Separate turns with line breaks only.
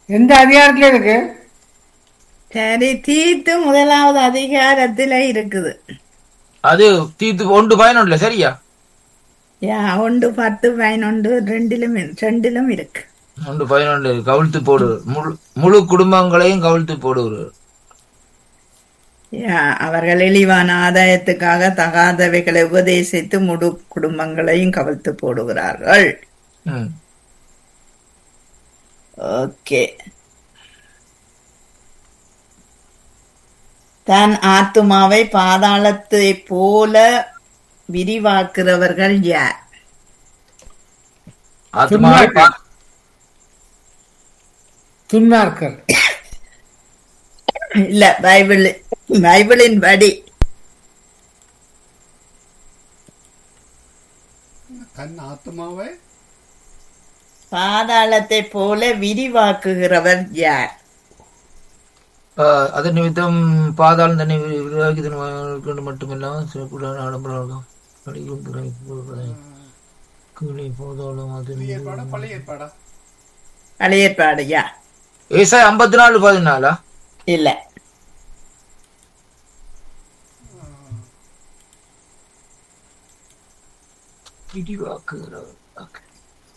எந்த அதிகாரத்துல இருக்கு
சரி தீத்து முதலாவது அதிகாரத்துல இருக்குது
அது தீத்து ஒன்று பயனுள்ள சரியா
யா ஒன்று பத்து பதினொன்று ரெண்டிலும் இரு- ரெண்டிலும் இருக்கு
ஒன்று பதினொன்று கவிழ்த்து போடு முழு முழு குடும்பங்களையும் கவிழ்த்து போடுகிறார்
யா அவர்கள் இழிவான ஆதாயத்துக்காக தகாதவைகளை உபதேசித்து முழு குடும்பங்களையும் கவிழ்த்து போடுகிறார்கள்
ம்
ஓகே தன் ஆத்துமாவை பாதாளத்தை போல விரிவாக்குறவர்கள் யார்
ஆத்மாவை பா-
துன்மார்க்கர்
இல்ல பைபிள் பைபிளின் படி
தன் ஆத்மாவை
பாதாளத்தை போல விரிவாக்குகிறவர் யார்
ஆஹ் அதன் நிமித்தம் பாதாளம் தன்னை விரிவாக்கி தன் கொண்டு மட்டுமில்லாமல் சிறப்புடன் ஆடம்பரம் படிக்கும் துறை பொருட்களை கீழே போதாலும் அது
புதிய ஏற்பாடா பழைய ஏற்பாடா
பழைய ஏற்பாடு யா
ஏசாய் ஐம்பத்தி நாலு பதினாலா
இல்ல
விரிவாக்குகிறவர் Okay.